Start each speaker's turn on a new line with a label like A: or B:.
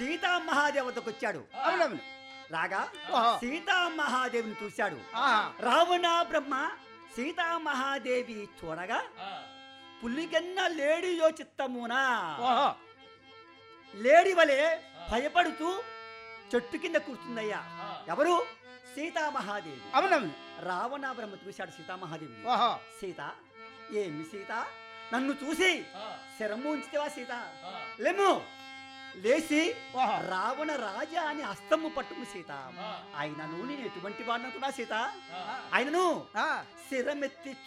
A: సీతా మహాదేవతకు వచ్చాడు
B: అవునవును
A: రాగా
B: ఓహో.
A: సీతా మహాదేవిని చూశాడు
B: ఆహా.
A: రావణ బ్రహ్మ సీతా మహాదేవి చూడగా పులిగన్న లేడి యోచిత్తమునా
B: ఓహో.
A: లేడి వలె భయపడుతూ చెట్టు కింద కూర్చుందయ్యా ఎవరు సీతా మహాదేవి
B: అవునవును
A: రావణ బ్రహ్మ చూశాడు సీతా మహాదేవి
B: ఓహో
A: సీత ఏమి సీత నన్ను చూసి శరము ఉంచితేవా సీత లేము లేచి
B: ఓహో.
A: రావణ రాజా అని హస్తము పట్టుము సీత ఆయనను నేను ఎటువంటి వాడినకున్నా సీత ఆయనను
B: ఆ.
A: శిరమెత్తి